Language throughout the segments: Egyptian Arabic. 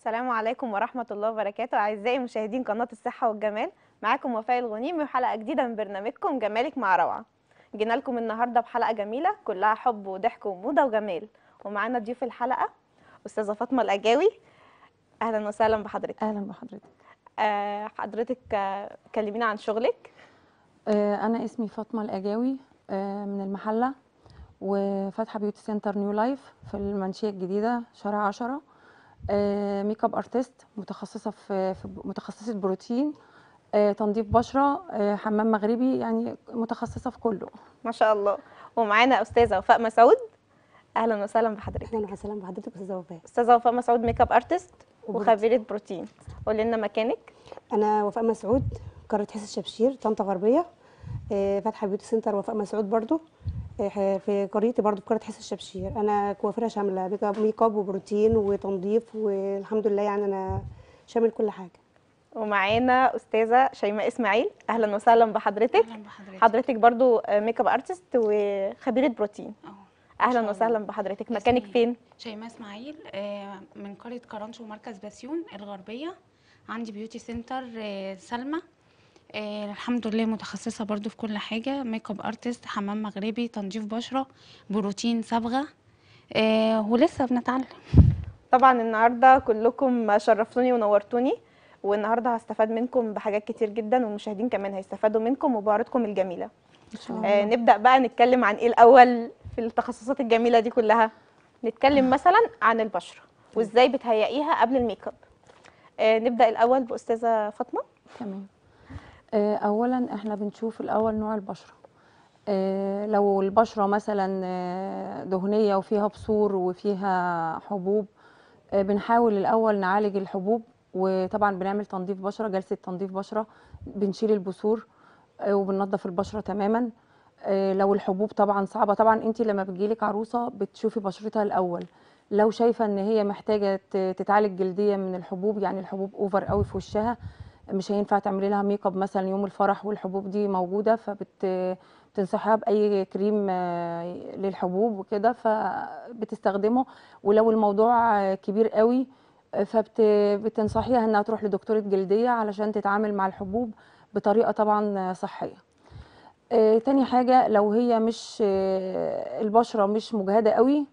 السلام عليكم ورحمة الله وبركاته أعزائي مشاهدين قناة الصحة والجمال معاكم وفاء الغنيمي وحلقة جديدة من برنامجكم جمالك مع روعة جينا لكم النهاردة بحلقة جميلة كلها حب وضحك وموضة وجمال ومعانا ضيوف الحلقة أستاذة فاطمة الأجاوي أهلا وسهلا بحضرتك اهلا بحضرتك آه حضرتك آه، كلمينا عن شغلك آه، انا اسمي فاطمه الاجاوي آه، من المحله وفاتحه بيوتي سنتر نيو لايف في المنشيه الجديده شارع عشرة آه، ميك اب ارتست متخصصه في في متخصصه بروتين آه، تنظيف بشره آه، حمام مغربي يعني متخصصه في كله ما شاء الله ومعانا أستاذة وفاء مسعود أهلا وسهلا بحضرتك اهلا وسهلا بحضرتك استاذه وفاء أستاذة وفاء مسعود ميك اب ارتست وبروتين. وخبيرة بروتين قولي لنا مكانك انا وفاء مسعود قريه حس الشبشير طنطا غربيه آه، فاتحه بيوتي سنتر وفاء مسعود برضو آه، في قريتي برضو في قريه حس الشبشير انا كوافيره شامله ميك اب ميك اب وبروتين وتنظيف والحمد لله يعني انا شامل كل حاجه ومعانا استاذه شيماء اسماعيل اهلا وسهلا بحضرتك اهلا بحضرتك حضرتك برضو ميك اب ارتست وخبيره بروتين اه اهلا الله. وسهلا بحضرتك اسمي مكانك فين شيماء اسماعيل آه، من قريه كرنشو مركز بسيون الغربيه عندي بيوتي سنتر آه، سلمى آه، الحمد لله متخصصه برضو في كل حاجه ميك اب ارتست حمام مغربي تنظيف بشره بروتين صبغه آه، ولسه بنتعلم طبعا النهارده كلكم شرفتوني ونورتوني والنهارده هستفاد منكم بحاجات كتير جدا والمشاهدين كمان هيستفادوا منكم وبعرضكم الجميله ان شاء آه نبدا بقى نتكلم عن ايه الاول في التخصصات الجميله دي كلها نتكلم مثلا عن البشره وازاي بتهيئيها قبل الميك اب آه نبدا الاول باستاذه فاطمه تمام آه، اولا احنا بنشوف الاول نوع البشره آه، لو البشره مثلا آه، دهنيه وفيها بثور وفيها حبوب آه، بنحاول الاول نعالج الحبوب وطبعا بنعمل تنظيف بشره جلسه تنظيف بشره بنشيل البثور آه، وبننظف البشره تماما آه، لو الحبوب طبعا صعبه طبعا انت لما بتجيلك عروسه بتشوفي بشرتها الاول لو شايفه ان هي محتاجه ت- تتعالج جلديا من الحبوب يعني الحبوب اوفر قوي في وشها مش هينفع تعملي لها ميك اب مثلا يوم الفرح والحبوب دي موجوده فبت بتنصحيها باي كريم آه، للحبوب وكده فبتستخدمه ولو الموضوع آه، كبير قوي فبتنصحيها انها تروح لدكتوره جلديه علشان تتعامل مع الحبوب بطريقه طبعا آه، صحيه آه، تاني حاجه لو هي مش آه، البشره مش مجهده قوي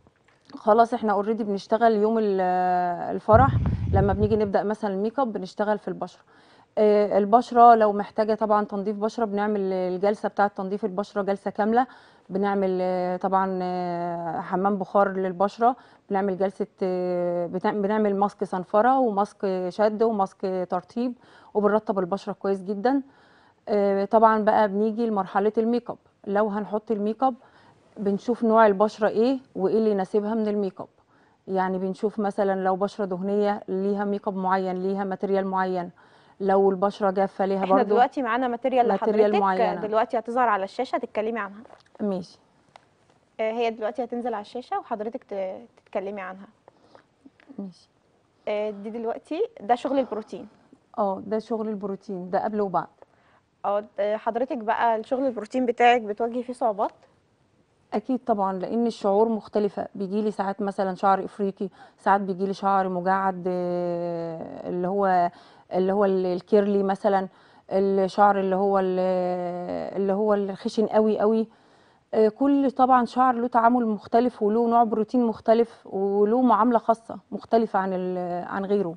خلاص احنا اوريدي بنشتغل يوم ال- الفرح لما بنيجي نبدا مثلا الميك اب بنشتغل في البشره آه، البشره لو محتاجه طبعا تنظيف بشره بنعمل الجلسه بتاعه تنظيف البشره جلسه كامله بنعمل آه، طبعا آه، حمام بخار للبشره بنعمل جلسه آه، بتع- بنعمل ماسك صنفره وماسك شد وماسك ترطيب وبنرطب البشره كويس جدا آه، طبعا بقى بنيجي لمرحله الميك اب لو هنحط الميك اب بنشوف نوع البشره ايه وايه اللي يناسبها من الميك اب يعني بنشوف مثلا لو بشره دهنيه ليها ميك اب معين ليها ماتريال معين لو البشره جافه ليها احنا برضو دلوقتي معانا ماتيريال ماتيريال لحضرتك معينة. دلوقتي هتظهر على الشاشه تتكلمي عنها ماشي آه، هي دلوقتي هتنزل على الشاشه وحضرتك ت- تتكلمي عنها ماشي آه، دي دلوقتي ده شغل البروتين اه ده شغل البروتين ده قبل وبعد اه آه، حضرتك بقى الشغل البروتين بتاعك بتواجهي فيه صعوبات اكيد طبعا لان الشعور مختلفه بيجي لي ساعات مثلا شعر افريقي ساعات بيجي لي شعر مجعد آه، اللي هو اللي هو ال- الكيرلي مثلا الشعر اللي هو ال- اللي هو الخشن قوي قوي آه، كل طبعا شعر له تعامل مختلف وله نوع بروتين مختلف وله معامله خاصه مختلفه عن ال- عن غيره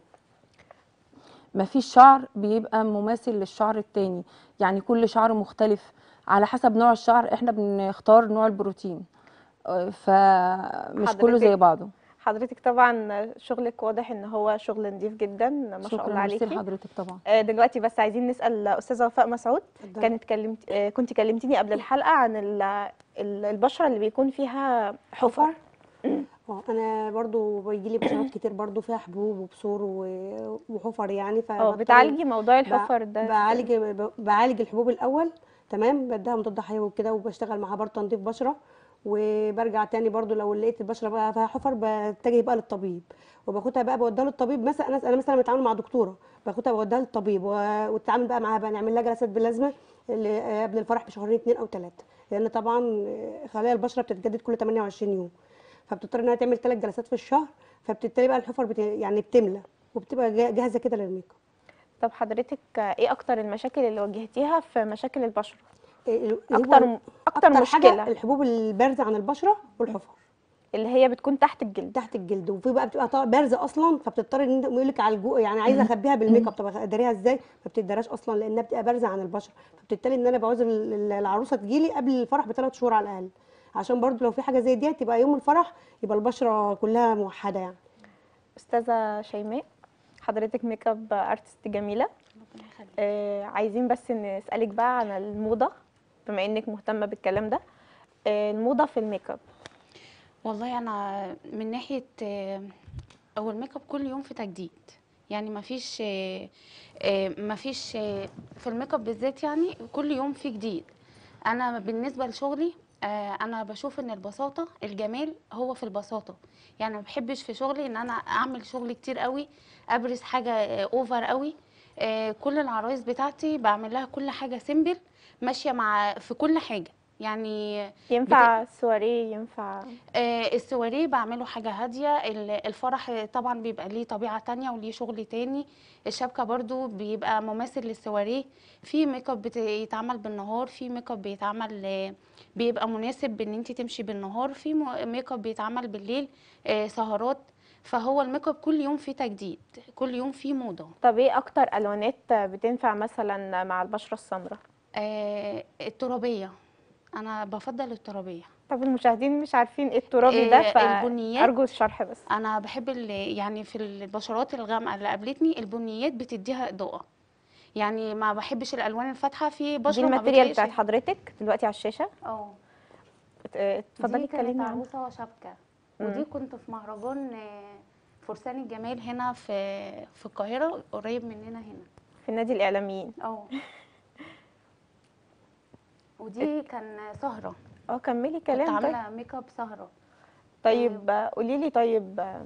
مفيش شعر بيبقى مماثل للشعر التاني يعني كل شعر مختلف على حسب نوع الشعر احنا بنختار نوع البروتين آه، فمش كله زي حضرتك بعضه حضرتك طبعا شغلك واضح ان هو شغل نظيف جدا ما شاء شكرا الله ميرسي عليكي لحضرتك طبعا آه، دلوقتي بس عايزين نسال استاذه وفاء مسعود اتفضلي. كانت كلمت آه، كنت كلمتيني قبل الحلقه عن ال- ال- البشره اللي بيكون فيها حفر اه انا برضو بيجي لي بشرات كتير برضو فيها حبوب وبثور و- وحفر يعني اه فبضطر- بتعالجي موضوع بع- الحفر ده بعالج ب- بعالج الحبوب الاول تمام بديها مضاد حيوي وكده وبشتغل معاها برضه تنظيف بشره وبرجع تاني برضو لو لقيت البشره بقى فيها حفر بتجه بقى للطبيب وباخدها بقى بوديها للطبيب مثلا انا انا مثلا بتعامل مع دكتوره باخدها بوديها للطبيب و- وتتعامل بقى معاها بقى نعمل لها جلسات بلازما اللي قبل الفرح بشهرين اتنين او تلاته لان طبعا خلايا البشره بتتجدد كل 28 يوم فبتضطر انها تعمل ثلاث جلسات في الشهر فبالتالي بقى الحفر بت... يعني بتملى وبتبقى جا- جاهزه كده للميك اب طب حضرتك ايه اكتر المشاكل اللي واجهتيها في مشاكل البشره إيه ال- اكتر هو اكتر حاجه مشكله الحبوب البارزه عن البشره والحفر اللي هي بتكون تحت الجلد تحت الجلد وفي بقى بتبقى طا- بارزه اصلا فبتضطر ان انت يقول لك على الجو يعني عايزه اخبيها بالميك اب طب اداريها ازاي ما بتقدرهاش اصلا لانها بتبقى بارزه عن البشره فبالتالي ان انا بعوز ال- ال- العروسه تجيلي قبل الفرح بثلاث شهور على الاقل عشان برضو لو في حاجه زي دي تبقى يوم الفرح يبقى البشره كلها موحده يعني استاذه شيماء حضرتك ميك اب ارتست جميله ربنا يخليك آه عايزين بس نسالك بقى عن الموضه بما انك مهتمه بالكلام ده آه الموضه في الميك اب والله انا من ناحيه آه، هو الميك اب كل يوم في تجديد يعني ما فيش ما فيش في الميك اب بالذات يعني كل يوم في جديد انا بالنسبه لشغلي آه، انا بشوف ان البساطه الجمال هو في البساطه يعني ما بحبش في شغلي ان انا اعمل شغل كتير قوي ابرز حاجه آه، اوفر قوي آه، كل العرايس بتاعتي بعمل لها كل حاجه سيمبل ماشيه مع في كل حاجه يعني ينفع سواريه ينفع آه، السواريه بعمله حاجة هادية ال- الفرح طبعا بيبقى ليه طبيعة تانية وليه شغل تاني الشبكة برضو بيبقى مماثل للسواريه في ميك اب بيتعمل بالنهار في ميك اب بيتعمل آه، بيبقى مناسب ان انت تمشي بالنهار في مو- ميك اب بيتعمل بالليل آه، سهرات فهو الميك اب كل يوم فيه تجديد كل يوم فيه موضة طب ايه اكتر الوانات بتنفع مثلا مع البشره السمراء آه، الترابية انا بفضل الترابية طب المشاهدين مش عارفين ايه الترابي ده آه، البنيات. فارجو الشرح بس انا بحب ال- يعني في البشرات الغامقه اللي قابلتني البنيات بتديها اضاءه يعني ما بحبش الالوان الفاتحه في دي بشره ما الماتيريال بتلاقيش- بتاعت حضرتك دلوقتي على الشاشه اه ات- اه، اتفضلي دي كانت اتكلمي عنها عروسه وشبكه ودي مم. كنت في مهرجان آه، فرسان الجمال هنا في في القاهره قريب مننا هنا في نادي الاعلاميين اه ودي كان سهره اه كملي كنت كلام طيب عامله ميك اب سهره طيب قولي لي طيب آه،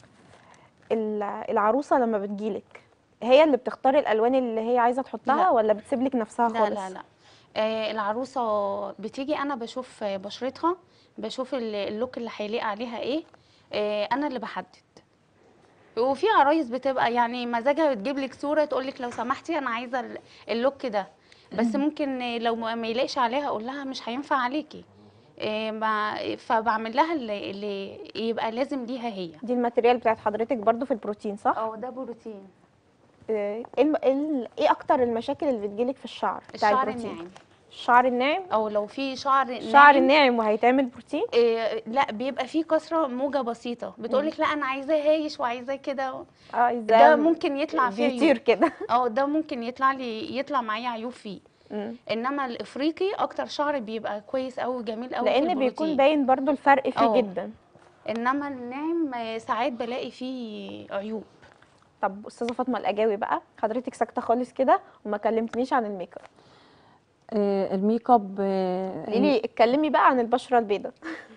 ال- العروسه لما بتجيلك هي اللي بتختار الالوان اللي هي عايزه تحطها لا. ولا بتسيب لك نفسها لا خالص لا لا آه العروسة بتيجي أنا بشوف آه، بشرتها بشوف ال- اللوك اللي هيليق عليها إيه آه أنا اللي بحدد وفي عرايس بتبقى يعني مزاجها بتجيب لك صورة تقول لك لو سمحتي أنا عايزة ال- اللوك ده بس ممكن آه، لو ما ما يلاقش عليها أقول لها مش هينفع عليكي آه ما- فبعمل لها اللي, اللي يبقى لازم ليها هي دي الماتيريال بتاعت حضرتك برضو في البروتين صح اه ده بروتين اه، ايه الم- ايه ال- ايه اكتر المشاكل اللي بتجيلك في الشعر بتاع الشعر البروتين الناعم الشعر الناعم أو لو في شعر الشعر ناعم الناعم وهيتعمل بروتين إيه لا بيبقى فيه كسره موجه بسيطه بتقولك لا انا عايزاه هايش وعايزاه كده اه ازاي ده ممكن يطلع فيه بيطير عيوب كده اه ده ممكن يطلع لي يطلع معايا عيوب فيه مم. انما الافريقي اكتر شعر بيبقى كويس قوي جميل قوي في لان بيكون البروتين. باين برضو الفرق فيه اه. جدا انما الناعم آه، ساعات بلاقي فيه عيوب طب استاذه فاطمه الاجاوي بقى حضرتك ساكته خالص كده وما كلمتنيش عن الميك اب آه، الميك اب آه، قولي لي اتكلمي بقى عن البشره البيضاء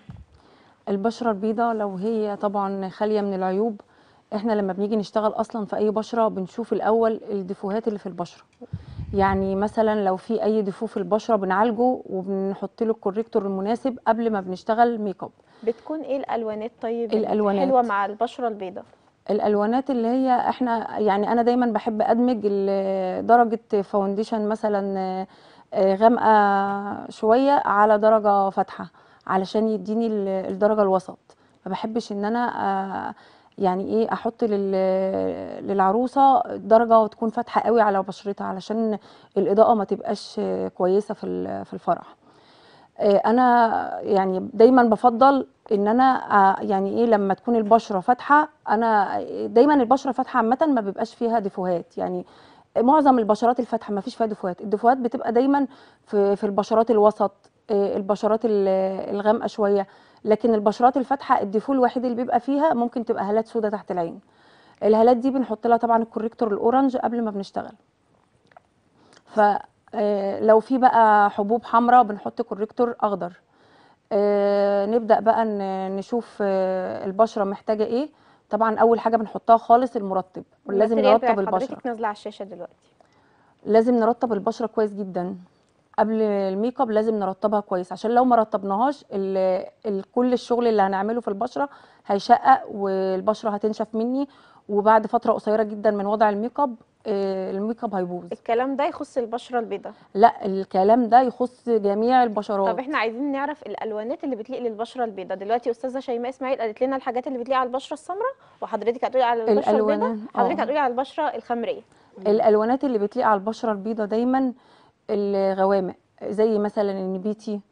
البشرة البيضاء لو هي طبعا خالية من العيوب احنا لما بنيجي نشتغل اصلا في اي بشرة بنشوف الاول الديفوهات اللي في البشرة يعني مثلا لو في اي ديفو في البشرة بنعالجه وبنحط له الكوريكتور المناسب قبل ما بنشتغل ميك اب بتكون ايه الالوانات طيب اللي الألوانات. حلوه مع البشره البيضاء الالوانات اللي هي احنا يعني انا دايما بحب ادمج ال- درجه فاونديشن مثلا آه، آه، غامقه شويه على درجه فاتحه علشان يديني ال- الدرجه الوسط ما بحبش ان انا آه، يعني ايه احط لل- للعروسه درجه تكون فاتحه قوي على بشرتها علشان الاضاءه ما تبقاش آه، كويسه في ال- في الفرح آه، انا يعني دايما بفضل ان انا آه، يعني ايه لما تكون البشره فاتحه انا دايما البشره فاتحه عامه ما بيبقاش فيها ديفوهات يعني معظم البشرات الفاتحه ما فيش فيها ديفوهات الديفوهات بتبقى دايما في في البشرات الوسط آه، البشرات ال- الغامقه شويه لكن البشرات الفاتحه الديفو الوحيد اللي بيبقى فيها ممكن تبقى هالات سودة تحت العين الهالات دي بنحط لها طبعا الكوريكتور الاورنج قبل ما بنشتغل فلو في بقى حبوب حمراء بنحط كوريكتور اخضر آه، نبدا بقى ن- نشوف آه، البشره محتاجه ايه طبعا اول حاجه بنحطها خالص المرطب ولازم الماتيريال نرطب بتاعت البشره حضرتك نازله على الشاشه دلوقتي لازم نرطب البشره كويس جدا قبل الميك اب لازم نرطبها كويس عشان لو ما رطبناهاش ال- ال- كل الشغل اللي هنعمله في البشره هيشقق والبشره هتنشف مني وبعد فتره قصيره جدا من وضع الميك اب آه، الميك اب هيبوظ الكلام ده يخص البشره البيضاء لا الكلام ده يخص جميع البشرات طب احنا عايزين نعرف الالوانات اللي بتليق للبشره البيضاء دلوقتي استاذه شيماء اسماعيل قالت لنا الحاجات اللي بتليق على البشره السمراء وحضرتك هتقولي على البشره البيضاء الألوان، حضرتك آه. هتقولي على البشره الخمريه الالوانات اللي بتليق على البشره البيضاء دايما الغوامق زي مثلا النبيتي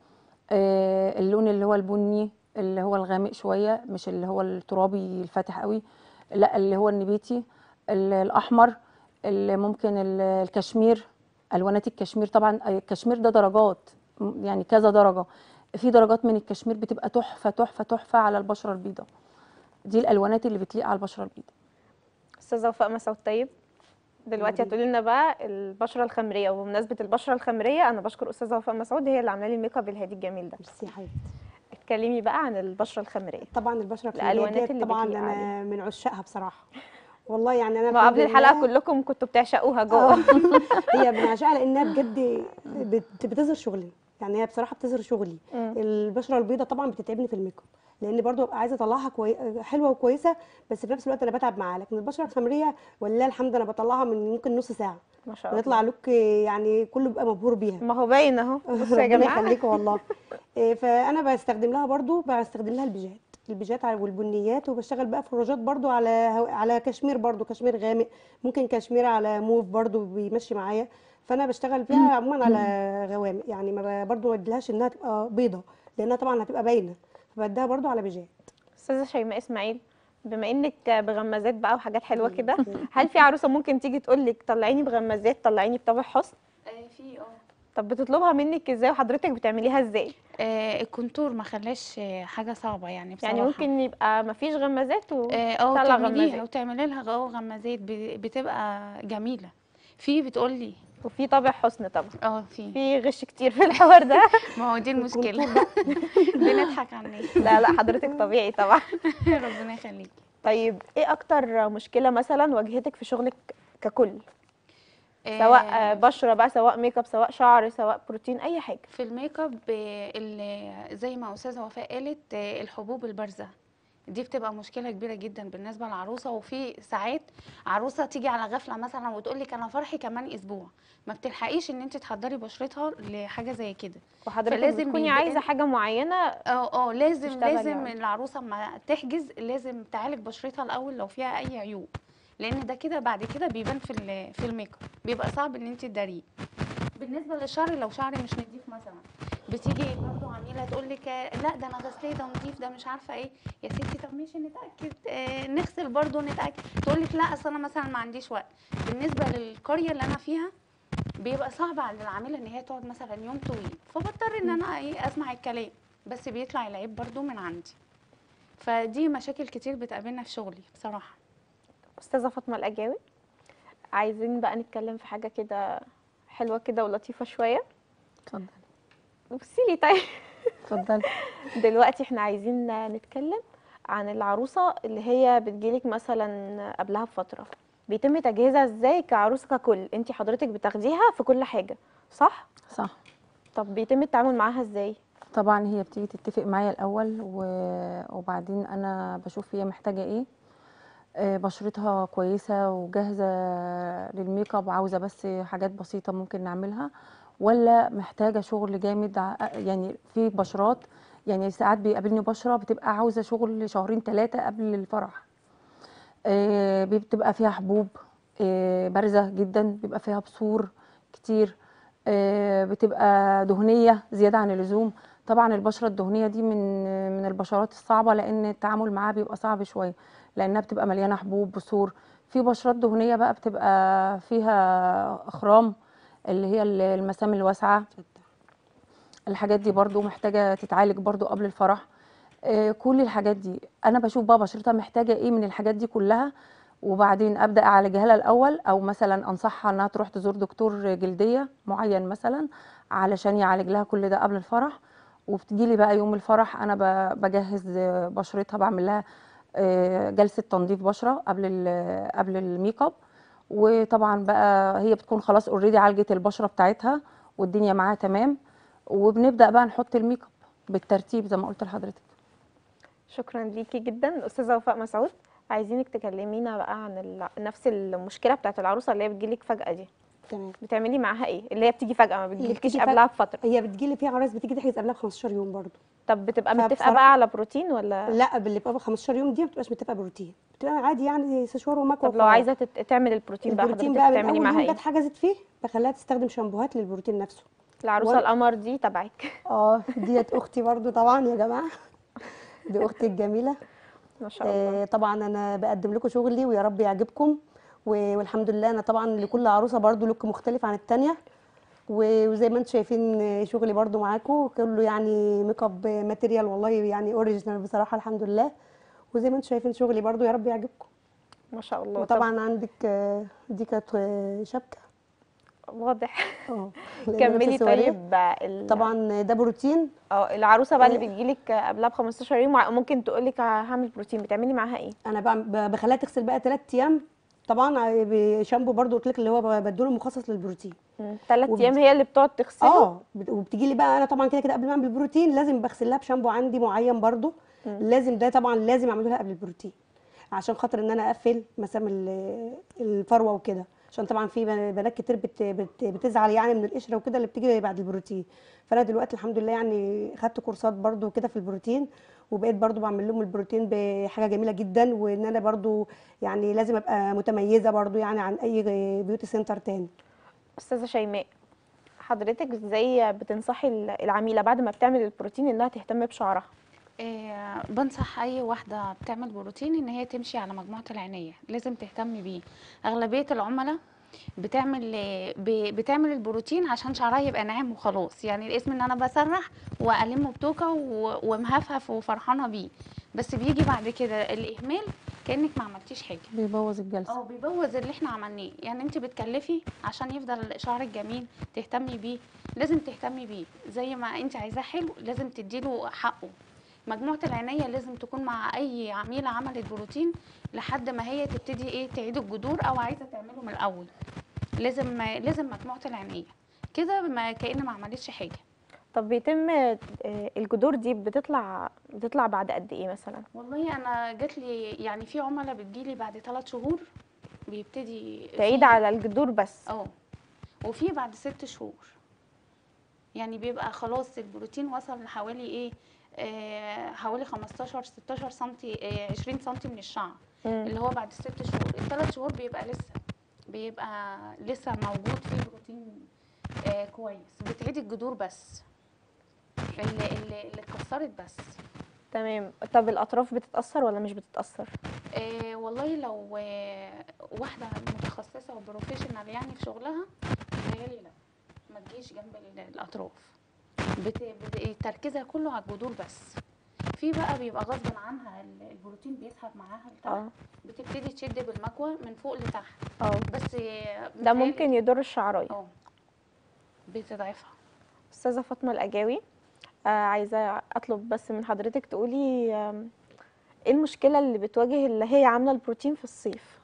آه، اللون اللي هو البني اللي هو الغامق شويه مش اللي هو الترابي الفاتح قوي لا اللي هو النبيتي ال- الاحمر اللي ممكن ال- الكشمير الوانات الكشمير طبعا الكشمير ده درجات م- يعني كذا درجه في درجات من الكشمير بتبقى تحفه تحفه تحفه على البشره البيضاء دي الالوانات اللي بتليق على البشره البيضاء استاذه وفاء مسعود طيب دلوقتي هتقولي لنا بقى البشره الخمريه وبمناسبه البشره الخمريه انا بشكر استاذه وفاء مسعود هي اللي عامله لي الميك اب الهادي الجميل ده ميرسي يا حبيبتي اتكلمي بقى عن البشره الخمريه طبعا البشره الخمريه الألوانات ديت اللي طبعا بتليق انا عليها. من عشاقها بصراحه والله يعني انا ما قبل الحمد الحلقه لله- كلكم كنتوا بتعشقوها آه. جوه هي بنعشقها لانها بجد بت- بتظهر شغلي يعني هي بصراحه بتظهر شغلي مم. البشره البيضاء طبعا بتتعبني في الميك اب لان برضو ببقى عايزه اطلعها كوي... حلوه وكويسه بس في نفس الوقت انا بتعب معاها لكن البشره الخمريه ولله الحمد انا بطلعها من ممكن نص ساعه ما شاء الله بيطلع لوك يعني كله بيبقى مبهور بيها ما هو باين اهو بصوا يا ربنا جماعه يخليكم والله إيه، فانا بستخدم لها برضو بستخدم لها البيجات البيجات على- والبنيات وبشتغل بقى في الروجات برضو على هو- على كشمير برضو كشمير غامق ممكن كشمير على موف برضو بيمشي معايا فانا بشتغل فيها عموما على غوامق يعني ما ب- برضو ما بديلهاش انها تبقى بيضه لانها طبعا هتبقى باينه فبديها برضو على بيجات استاذه شيماء اسماعيل بما انك بغمازات بقى وحاجات حلوه كده هل في عروسه ممكن تيجي تقول لك طلعيني بغمازات طلعيني بطابع حسن في اه طب بتطلبها منك ازاي وحضرتك بتعمليها ازاي آه، الكونتور ما خلاش آه، حاجه صعبه يعني بصراحه يعني ممكن يبقى مفيش غمازات و... اه آه، طلع وتعمليها غمازات. وتعملي لها اه غمازات ب- بتبقى جميله في بتقولي وفي طابع حسن طبعا اه في في غش كتير في الحوار ده ما هو دي المشكله بنضحك على الناس لا لا حضرتك طبيعي طبعا ربنا يخليكي طيب ايه اكتر مشكله مثلا واجهتك في شغلك ككل سواء آه، آه، بشره بقى سواء ميك اب سواء شعر سواء بروتين اي حاجه في الميك اب آه، ال- زي ما استاذه وفاء قالت آه، الحبوب البارزه دي بتبقى مشكله كبيره جدا بالنسبه للعروسه وفي ساعات عروسه تيجي على غفله مثلا وتقول لك انا فرحي كمان اسبوع ما بتلحقيش ان انت تحضري بشرتها لحاجه زي كده وحضرتك فلازم بتكوني بيبقى- عايزه حاجه معينه اه اه لازم تشتغلي لازم عليه. العروسه ما تحجز لازم تعالج بشرتها الاول لو فيها اي عيوب لان ده كده بعد كده بيبان في ال- في الميك اب بيبقى صعب ان انت تداريه بالنسبه للشعر لو شعري مش نضيف مثلا بتيجي برضه عميله تقول لك لا ده انا غسلاه ده نضيف ده مش عارفه ايه يا ستي طب ماشي نتاكد آه نغسل برضه نتاكد تقول لك لا اصل انا مثلا ما عنديش وقت بالنسبه للقريه اللي انا فيها بيبقى صعب على العامله ان هي تقعد مثلا يوم طويل فبضطر ان انا ايه اسمع الكلام بس بيطلع العيب برضو من عندي فدي مشاكل كتير بتقابلنا في شغلي بصراحه استاذه فاطمه الاجاوي عايزين بقى نتكلم في حاجه كده حلوه كده ولطيفه شويه اتفضل بصي لي طيب اتفضل دلوقتي احنا عايزين نتكلم عن العروسه اللي هي بتجيلك مثلا قبلها بفتره بيتم تجهيزها ازاي كعروسه ككل انت حضرتك بتاخديها في كل حاجه صح صح طب بيتم التعامل معاها ازاي طبعا هي بتيجي تتفق معايا الاول و- وبعدين انا بشوف هي محتاجه ايه آه، بشرتها كويسه وجاهزه للميك اب عاوزه بس حاجات بسيطه ممكن نعملها ولا محتاجه شغل جامد ع- يعني في بشرات يعني ساعات بيقابلني بشره بتبقى عاوزه شغل شهرين ثلاثه قبل الفرح آه، بتبقى فيها حبوب آه، بارزه جدا بيبقى فيها بثور كتير آه، بتبقى دهنيه زياده عن اللزوم طبعا البشره الدهنيه دي من من البشرات الصعبه لان التعامل معاها بيبقى صعب شويه لانها بتبقى مليانه حبوب بثور في بشرات دهنيه بقى بتبقى فيها اخرام اللي هي المسام الواسعه الحاجات دي برضو محتاجه تتعالج برضو قبل الفرح آه، كل الحاجات دي انا بشوف بقى بشرتها محتاجه ايه من الحاجات دي كلها وبعدين ابدا اعالجها لها الاول او مثلا انصحها انها تروح تزور دكتور جلديه معين مثلا علشان يعالج لها كل ده قبل الفرح وبتجيلي بقى يوم الفرح انا ب- بجهز آه، بشرتها بعمل لها آه، جلسه تنظيف بشره قبل ال- قبل الميك اب وطبعا بقى هي بتكون خلاص اوريدي عالجت البشره بتاعتها والدنيا معاها تمام وبنبدا بقى نحط الميك اب بالترتيب زي ما قلت لحضرتك شكرا ليكي جدا استاذه وفاء مسعود عايزينك تكلمينا بقى عن ال... نفس المشكله بتاعت العروسه اللي هي بتجيلك فجاه دي تمام بتعملي معاها ايه اللي هي بتيجي فجاه ما بتجيلكيش بتيجي قبلها فجأة. بفتره هي بتجيلي في عرايس بتيجي تحجز قبلها ب 15 يوم برضو طب بتبقى متفقه فبصراحة- بقى على بروتين ولا لا باللي بقى ب 15 يوم دي ما بتبقاش متفقه بروتين بتبقى عادي يعني سشوار ومكوى طب لو عايزه تت... تعمل البروتين بقى البروتين حضرتك بقى من بتعملي اول معاها يوم ايه جت حجزت فيه بخليها تستخدم شامبوهات للبروتين نفسه العروسه وأنا- القمر دي تبعك اه ديت اختي برضو طبعا يا جماعه دي اختي الجميله ما شاء الله آه طبعا انا بقدم لكم شغلي ويا رب يعجبكم و- والحمد لله انا طبعا لكل عروسه برضو لوك مختلف عن التانية و- وزي ما انتم شايفين آه، شغلي برضو معاكم كله يعني ميك اب ماتيريال والله يعني اوريجينال بصراحه الحمد لله وزي ما انتم شايفين شغلي برضو يا رب يعجبكم ما شاء الله طب وطبعا عندك آه، دي كانت آه، شبكه واضح اه لأن كملي لابسة سواريه. طيب ال... طبعا ده بروتين اه العروسه بقى اللي آه. بتجيلك قبلها ب 15 يوم ممكن تقول لك هعمل بروتين بتعملي معاها ايه انا بعم- ب- بخليها تغسل بقى ثلاث ايام طبعا بشامبو برضو قلت لك اللي هو بديله مخصص للبروتين ثلاث وبت- ايام هي اللي بتقعد تغسله اه بت- وبتجي لي بقى انا طبعا كده كده قبل ما اعمل البروتين لازم بغسل لها بشامبو عندي معين برضو لازم ده طبعا لازم اعمله لها قبل البروتين عشان خاطر ان انا اقفل مسام ال- الفروه وكده عشان طبعا في بن- بنات كتير بت بت بتزعل يعني من القشره وكده اللي بتيجي بعد البروتين فانا دلوقتي الحمد لله يعني خدت كورسات برضو كده في البروتين وبقيت برضو بعمل لهم البروتين بحاجه جميله جدا وان انا برضو يعني لازم ابقى متميزه برضو يعني عن اي بيوتي سنتر تاني استاذه شيماء حضرتك ازاي بتنصحي ال- العميله بعد ما بتعمل البروتين انها تهتم بشعرها آه، بنصح اي واحده بتعمل بروتين ان هي تمشي على مجموعه العنايه لازم تهتم بيه اغلبيه العملاء بتعمل آه، ب- بتعمل البروتين عشان شعرها يبقى ناعم وخلاص يعني الاسم ان انا بسرح والمه بتوكه و- ومهفهف وفرحانه بيه بس بيجي بعد كده الاهمال كانك ما عملتيش حاجه بيبوظ الجلسه اه بيبوظ اللي احنا عملناه يعني انت بتكلفي عشان يفضل شعرك جميل تهتمي بيه لازم تهتمي بيه زي ما انت عايزاه حلو لازم تديله حقه مجموعة العناية لازم تكون مع أي عميلة عملت بروتين لحد ما هي تبتدي إيه تعيد الجذور أو عايزة تعمله من الأول لازم لازم مجموعة العناية كده ما كأن ما عملتش حاجة طب بيتم آه، الجذور دي بتطلع بتطلع بعد قد ايه مثلا والله أنا جات لي يعني في عملاء بتجيلي بعد ثلاث شهور بيبتدي تعيد في- على الجذور بس اه وفي بعد ست شهور يعني بيبقى خلاص البروتين وصل لحوالي ايه آه حوالي 15 16 سنتي آه 20 سنتي من الشعر مم. اللي هو بعد ست شهور الثلاث شهور بيبقى لسه بيبقى لسه موجود فيه بروتين آه كويس بتعيد الجذور بس اللي اللي اللي اتكسرت بس تمام طب الاطراف بتتاثر ولا مش بتتاثر آه والله لو آه واحدة متخصصة وبروفيشنال يعني في شغلها متهيألي لا ما تجيش جنب ال- الأطراف بت... بت... تركيزها كله على الجذور بس في بقى بيبقى غصب عنها ال- البروتين بيسحب معاها لتحت اه بتبتدي تشد بالمكوى من فوق لتحت اه بس آه، ده متهيألي- ممكن يضر الشعرايه اه بتضعفها استاذه فاطمه الاجاوي آه عايزه اطلب بس من حضرتك تقولي آم، ايه المشكله اللي بتواجه اللي هي عامله البروتين في الصيف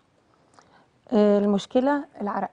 آه، المشكله العرق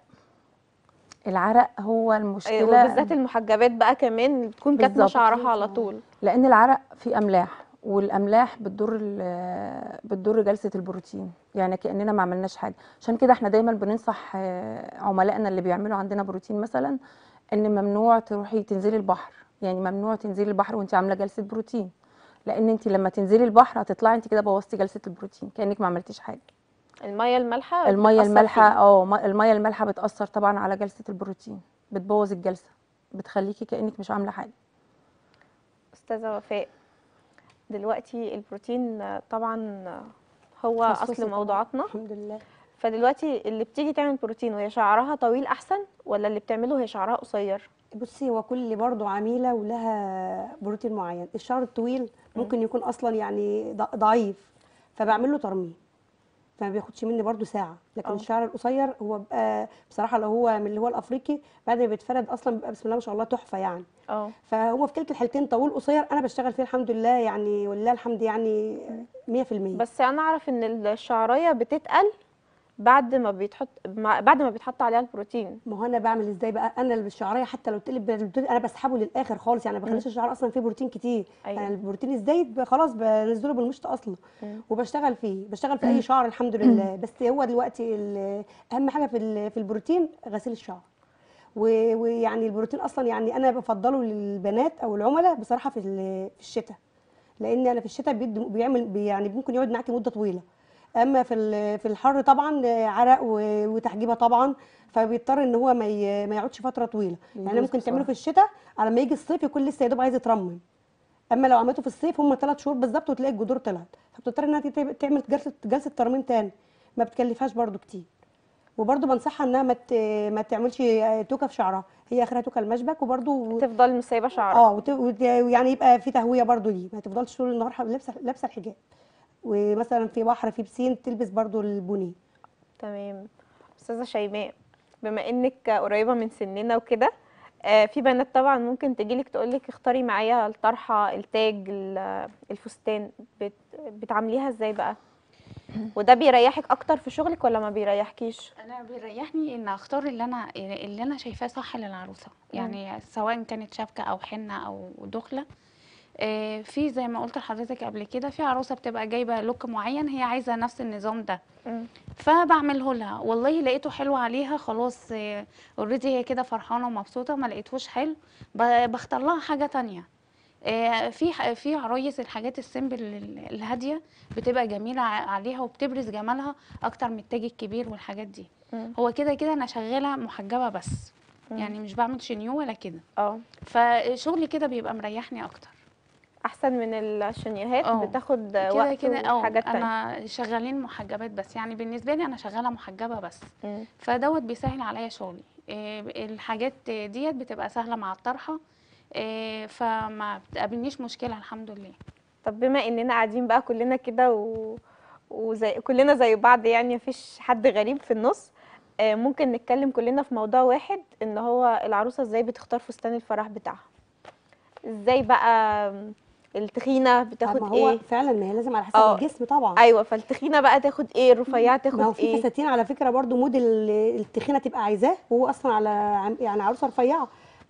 العرق هو آه، المشكله وبالذات المحجبات بقى كمان بتكون كاتمه بالظبط. شعرها على طول لان العرق فيه املاح والاملاح بتضر ال- بتضر جلسه البروتين يعني كاننا ما عملناش حاجه عشان كده احنا دايما بننصح آه، عملائنا اللي بيعملوا عندنا بروتين مثلا ان ممنوع تروحي تنزلي البحر يعني ممنوع تنزلي البحر وانت عامله جلسه بروتين لان انت لما تنزلي البحر هتطلعي انت كده بوظتي جلسه البروتين كانك ما عملتيش حاجه الميه المالحه الميه بتأثر المالحه فيها. اه م- الميه المالحه بتاثر طبعا على جلسه البروتين بتبوظ الجلسه بتخليكي كانك مش عامله حاجه استاذه وفاء دلوقتي البروتين آه، طبعا آه، هو تخصصي اصل طبعاً. موضوعاتنا الحمد لله فدلوقتي اللي بتيجي تعمل بروتين وهي شعرها طويل احسن ولا اللي بتعمله وهي شعرها قصير بصي هو كل برضو عميله ولها بروتين معين الشعر الطويل ممكن يكون اصلا يعني ض- ضعيف فبعمل له ترميم فما بياخدش مني برضو ساعه لكن اه. الشعر القصير هو بقى بصراحه لو هو من اللي هو الافريقي بعد ما بيتفرد اصلا بيبقى بسم الله ما شاء الله تحفه يعني اه فهو في كلتا الحالتين طويل قصير انا بشتغل فيه الحمد لله يعني ولله الحمد يعني 100% بس انا اعرف ان الشعرايه بتتقل بعد ما بيتحط ما- بعد ما بيتحط عليها البروتين ما هو انا بعمل ازاي بقى انا اللي بالشعريه حتى لو تقلب بالبروتين انا بسحبه للاخر خالص يعني ما بخليش الشعر اصلا فيه بروتين كتير أيوة. يعني البروتين الزايد ب- خلاص بنزله بالمشط اصلا مم. وبشتغل فيه بشتغل في اي شعر الحمد لله بس هو دلوقتي ال- اهم حاجه في ال- في البروتين غسيل الشعر و- ويعني البروتين اصلا يعني انا بفضله للبنات او العملاء بصراحه في ال- في الشتاء لان انا في الشتاء بيدي بيعمل بي- يعني ممكن يقعد معاكي مده طويله اما في ال- في الحر طبعا عرق و- وتحجيبه طبعا فبيضطر ان هو ما ي- ما يقعدش فتره طويله يعني بيبوظ ممكن تعمله بسرعة. في الشتاء على ما يجي الصيف يكون لسه يا دوب عايز يترمم اما لو عملته في الصيف هم ثلاث شهور بالظبط وتلاقي الجذور طلعت فبتضطر انها تت- تعمل جلسه جلسه ترميم تاني ما بتكلفهاش برضو كتير وبرضو بنصحها انها ما ت- ما تعملش توكه في شعرها هي اخرها توكه المشبك وبرضو تفضل مسيبه شعرها اه وت- وت- ويعني يبقى في تهويه برضو ليه ما تفضلش طول النهار ح- لابسه لابسه الحجاب ومثلا في بحر في بسين تلبس برضو البني تمام استاذه شيماء بما انك قريبه من سننا وكده آه، في بنات طبعا ممكن تجيلك تقولك اختاري معايا الطرحه التاج ال- الفستان بت... بتعامليها ازاي بقى وده بيريحك اكتر في شغلك ولا ما بيريحكيش انا بيريحني ان اختار اللي انا اللي انا شايفاه صح للعروسه يعني سواء كانت شبكه او حنه او دخله آه، في زي ما قلت لحضرتك قبل كده في عروسه بتبقى جايبه لوك معين هي عايزه نفس النظام ده مم. فبعمله لها والله لقيته حلو عليها خلاص اوريدي هي كده فرحانه ومبسوطه ما لقيتهوش حلو ب- بختار لها حاجه تانية آه، في ح- في عرايس الحاجات السيمبل ال- الهاديه بتبقى جميله ع- عليها وبتبرز جمالها اكتر من التاج الكبير والحاجات دي مم. هو كده كده انا شغاله محجبه بس مم. يعني مش بعمل شنيو ولا كده اه فشغلي كده بيبقى مريحني اكتر احسن من الشنيهات اه. بتاخد كده وقت كده اه وحاجات تانية انا شغالين محجبات بس يعني بالنسبه لي انا شغاله محجبه بس مم. فدوت بيسهل عليا شغلي إيه، الحاجات ديت بتبقى سهله مع الطرحه إيه، فما بتقابلنيش مشكله الحمد لله طب بما اننا قاعدين بقى كلنا كده و... وزي كلنا زي بعض يعني مفيش حد غريب في النص آه، ممكن نتكلم كلنا في موضوع واحد ان هو العروسه ازاي بتختار فستان الفرح بتاعها ازاي بقى التخينه ما بتاخد هو ايه فعلا ما هي لازم على حسب اه. الجسم طبعا ايوه فالتخينه بقى تاخد ايه الرفيعه ما هو تاخد في ايه فساتين على فكره برضو موديل التخينه تبقى عايزاه وهو اصلا على عم- يعني عروسه رفيعه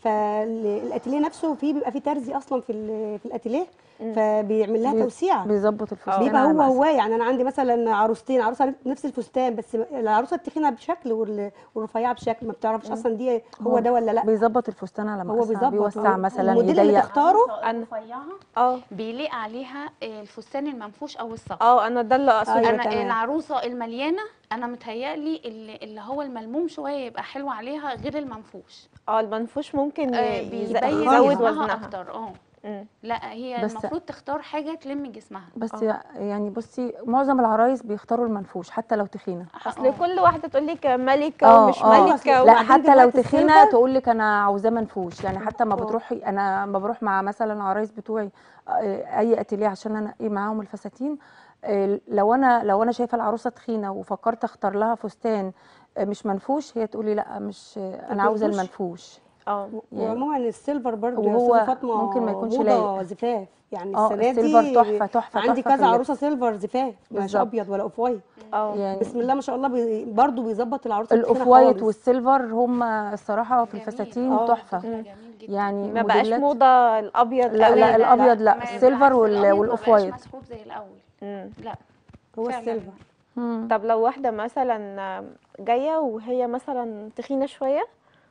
فالاتيليه نفسه فيه بيبقى فيه ترزي اصلا في ال- في الاتيليه فبيعمل لها بي- توسيعه بيظبط الفستان بيبقى على هو مقاسها. هو يعني انا عندي مثلا عروستين عروسه نفس الفستان بس العروسه التخينه بشكل وال- والرفيعه بشكل ما بتعرفش اصلا دي هو ده ولا لا بيظبط الفستان على هو مقاسها بيظبط بيوسع هو- مثلا الموديل اللي يضيق تختاره أنا- رفيعه اه بيليق عليها آه، الفستان المنفوش او الصف اه انا ده اللي اقصده أيوة انا تمام. العروسه المليانه انا متهيألي اللي, اللي هو الملموم شويه يبقى حلو عليها غير المنفوش اه المنفوش ممكن آه، يز- بيبين يزود جسمها وزنها اكتر اه مم. لا هي بس- المفروض تختار حاجه تلم جسمها بس اه. يعني بصي معظم العرايس بيختاروا المنفوش حتى لو تخينه اصل آه. كل واحده تقول لك ملكه اه ومش اه ملكه لا وبعدين حتى لو دلوقتي تخينه السيلفر- تقول لك انا عاوزاه منفوش يعني حتى ما اه. بتروحي انا ما بروح مع مثلا عرايس بتوعي آه، اي اتيليه عشان انقي معاهم الفساتين آه، لو انا لو انا شايفه العروسه تخينه وفكرت اختار لها فستان آه، مش منفوش هي تقولي لا مش آه، انا عاوزه المنفوش؟ المنفوش اه يعني وعموما السيلفر برضو يا وهو استاذه فاطمه ممكن ما يكونش موضه لايق. زفاف يعني اه السنه السيلفر دي تحفه تحفه عندي تحفة في كذا اللبس. عروسه سيلفر زفاف مش بالظبط. ابيض ولا اوف وايت اه يعني بسم الله ما شاء الله بي برضو بيظبط العروسه الاوف التخينة وايت خالص. والسيلفر هم الصراحه في جميل. الفساتين اه. تحفه جميل جدا يعني ما بقاش موديلات- موضه الابيض لا قوي لا الابيض لا ما- السيلفر بالعكس، وال- الأبيض ما والاوف بقاش وايت مسحوب زي الاول مم. لا هو فعلا. السيلفر مم. طب لو واحده مثلا جايه وهي مثلا تخينه شويه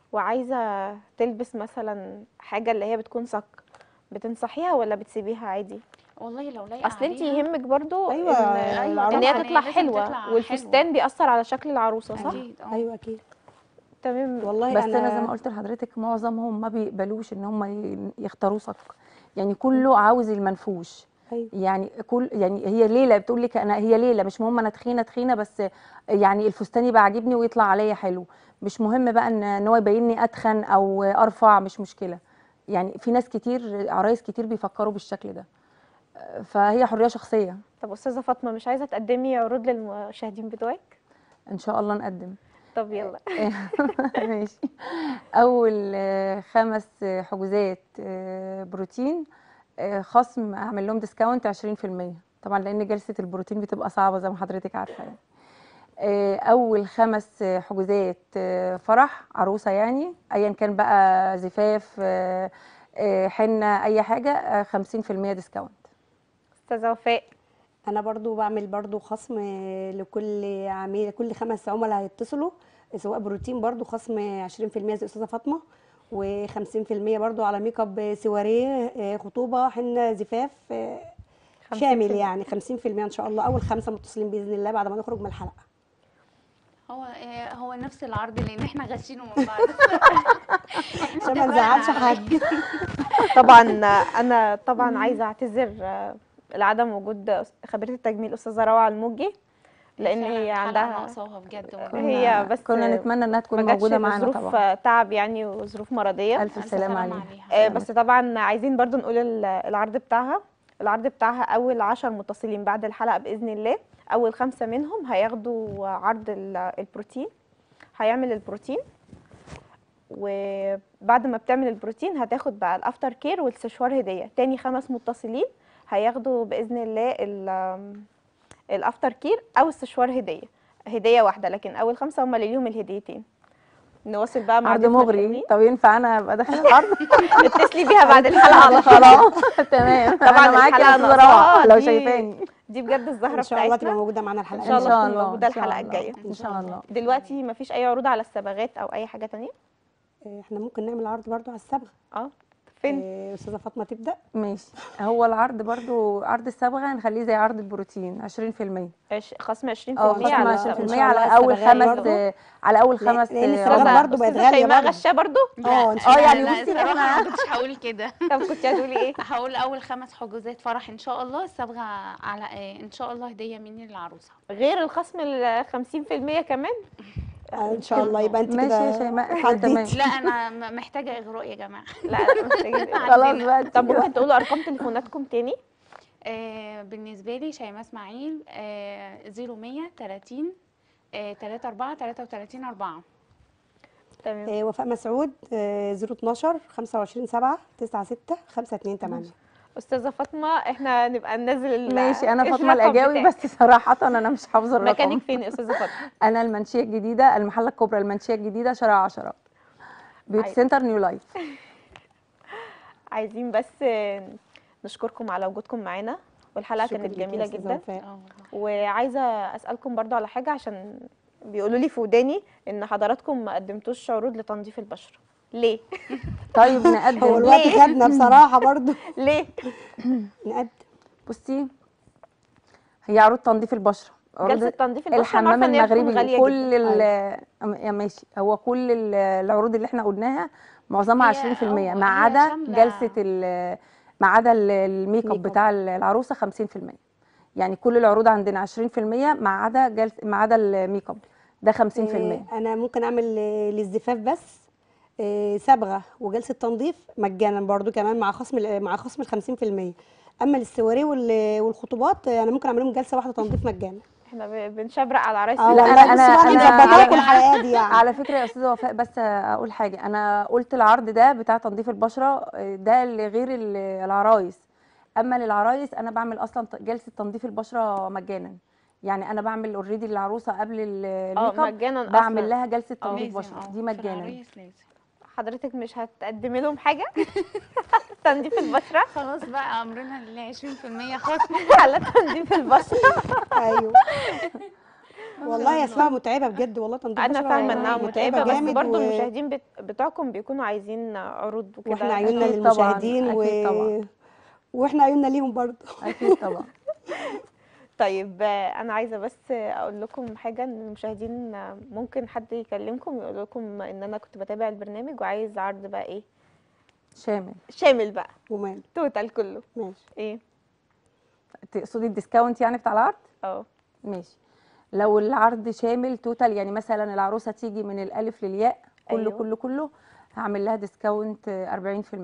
وعايزه تلبس مثلا حاجه اللي هي بتكون صك بتنصحيها ولا بتسيبيها عادي والله لو لايقه اصل انت عليها- يهمك برضو أيوة، ان, أيوة إن العروسة هي طبعاً، تطلع لازم حلوه تطلع والفستان بيأثر على شكل العروسه صح اكيد اه ايوه اكيد تمام والله بس انا, انا زي ما قلت لحضرتك معظمهم ما بيقبلوش ان هم ي- يختاروا صك يعني كله عاوز المنفوش أيوة. يعني كل يعني هي ليله بتقول لك انا هي ليله مش مهم انا تخينه تخينه بس يعني الفستان يبقى عاجبني ويطلع عليا حلو مش مهم بقى ان ان هو يبيني اتخن او ارفع مش مشكله يعني في ناس كتير عرايس كتير بيفكروا بالشكل ده فهي حريه شخصيه طب استاذه فاطمه مش عايزه تقدمي عروض للمشاهدين بتوعك ان شاء الله نقدم طب يلا ماشي اول آه، خمس آه، حجوزات آه، بروتين آه، خصم اعمل لهم ديسكاونت 20% طبعا لان جلسه البروتين بتبقى صعبه زي ما حضرتك عارفه يعني آه، اول خمس آه، حجوزات آه، فرح عروسه يعني ايا كان بقى زفاف آه، آه، حنه اي حاجه آه، 50% ديسكاونت استاذه وفاء انا برضو بعمل برضو خصم لكل عميل كل خمس عملاء هيتصلوا سواء بروتين برضو خصم 20% زي استاذه فاطمه و50% برضو على ميك اب سواريه آه، خطوبه حنه زفاف آه، 50%. شامل يعني 50% ان شاء الله اول خمسه متصلين باذن الله بعد ما نخرج من الحلقه هو آه، هو نفس العرض لان احنا غشينه من بعض عشان ما نزعلش حد طبعا انا طبعا عايزه اعتذر آه، لعدم وجود خبيره التجميل استاذه روعه الموجي لان فعلاً هي الحلقة عندها ناقصاها بجد والله. كنا- هي بس كنا نتمنى انها تكون ما جاتش موجوده معانا لظروف طبعا تعب يعني وظروف مرضيه الف ألف سلامه سلامة عليها آه، بس طبعا عايزين برضو نقول ال- العرض بتاعها العرض بتاعها اول عشر متصلين بعد الحلقة بإذن الله أول خمسة منهم هياخدوا عرض ال- البروتين هيعمل البروتين وبعد ما بتعمل البروتين هتاخد بقى الافتر كير والسشوار هدية تاني خمس متصلين هياخدوا بإذن الله ال- الافتر كير أو السشوار هدية هدية واحدة لكن أول خمسة هم اللي ليهم الهديتين نواصل بقى مع عرض ضيوفنا مغري الحلوين. طب ينفع انا ابقى داخله العرض اتصلي بيها بعد الحلقة على طول خلاص تمام طبعاً انا معاكي الحلقة يا استاذه ناقصاها روعه لو دي شايفاني دي بجد الزهرة ان شاء الله تبقى بتاعتنا موجوده معانا الحلقه إن شاء دي. الله تكون موجودة إن شاء الحلقة الله. الجاية. ان شاء الله دلوقتي مفيش أي عروض على الصبغات أو أي حاجة تانية آه، احنا ممكن نعمل عرض برضو على الصبغه اه فين آه، استاذه فاطمه تبدا ماشي هو العرض برضو عرض الصبغه هنخليه زي عرض البروتين 20% عش- خصم 20% اه خصم على 20% إن شاء على الله اول الصبغات خمس برضو. على اول لأن- خمس لأن آه، الصبغة عملاء. برضو بقت أستاذة غالية شيماء برضو. غشاه برضو اه ان اه شاء يعني الله بصي لا احنا ما كنتش هقول كده طب كنت هتقولي ايه هقول اول خمس حجوزات فرح ان شاء الله الصبغه على آه، ان شاء الله هديه مني للعروسه غير الخصم ال 50% كمان آه، ان شاء الله يبقى انت ماشي كده يا شيماء احنا عديتي. تمام لا انا م- محتاجه اغراء يا جماعه لا لا محتاجين خلاص بقى طب ممكن تقولوا ارقام تليفوناتكم تاني آه بالنسبه لي شيماء اسماعيل آه 0100 30 آه 34 33 4 تمام آه، وفاء مسعود آه، 012 25 7 96 528 استاذه فاطمه احنا نبقى ننزل ال- ماشي انا فاطمه الرقم الاجاوي بتاعك. بس صراحه انا مش حافظه الرقم مكانك فين يا استاذه فاطمه انا المنشيه الجديده المحله الكبرى المنشيه الجديده شارع 10 بيوتي عايز- سنتر نيو لايف عايزين بس نشكركم على وجودكم معانا والحلقه شكراً كانت ليكي يا جميله أستاذة جدا وفاء. اه وعايزه اسالكم برضو على حاجه عشان بيقولوا لي في وداني ان حضراتكم ما قدمتوش عروض لتنظيف البشره ليه طيب هو نقدم الوقت ليه؟ خدنا بصراحه برضو ليه نقدم بصي هي عروض تنظيف البشره عروض جلسه تنظيف البشره الحمام أنا عارفة إن هي بتكون المغربي غالية كل جداً. ال يا ماشي هو كل ال- العروض اللي احنا قلناها معظمها هي- 20% اه، ما هي عدا شاملة. جلسه ال- ما عدا ال- الميك اب ميك اب. بتاع العروسه 50% يعني كل العروض عندنا 20% ما عدا جلس ما عدا الميك اب ده 50% آه، انا ممكن اعمل آه، للزفاف بس آه، صبغه وجلسه تنظيف مجانا برضو كمان مع خصم ال- مع خصم ال 50% اما للسواريه وال- والخطوبات آه، انا ممكن اعمل لهم جلسه واحده تنظيف مجانا احنا ب- بنشبرق على العرايس اه لا، والله أنا- بصي بقى أنا- مظبطه أنا- لكم الحلقات دي يعني على فكره يا استاذه وفاء بس اقول حاجه انا قلت العرض ده بتاع تنظيف البشره آه، ده لغير ال- العرايس اما للعرايس انا بعمل اصلا ت- جلسه تنظيف البشره مجانا يعني انا بعمل اوريدي للعروسه قبل ال- اه الميك اب مجانا بعمل أصلاً. لها جلسه اه. تنظيف لازم، بشره اه، دي في مجانا العرايس لازم حضرتك مش هتقدمي لهم حاجه تنظيف البشره خلاص بقى امرنا لله 20% خصم على تنظيف البشره ايوه والله يا اسماء متعبه بجد والله تنظيف انا بشرة فاهمه انها متعبه بس جامد برضو و- المشاهدين بت... بتوعكم بيكونوا عايزين عروض وكده واحنا عيوننا أكيد طبعاً، للمشاهدين و... أكيد طبعاً. واحنا عيوننا ليهم برضه اكيد طبعا طيب آه، انا عايزه بس آه، اقول لكم حاجه ان المشاهدين آه، ممكن حد يكلمكم يقول لكم ان انا كنت بتابع البرنامج وعايز عرض بقى ايه شامل شامل بقى ومال توتال كله ماشي ايه تقصدي الديسكاونت يعني بتاع العرض اه ماشي لو العرض شامل توتال يعني مثلا العروسه تيجي من الالف للياء كله أيوه. كله كله هعمل لها ديسكاونت آه، 40%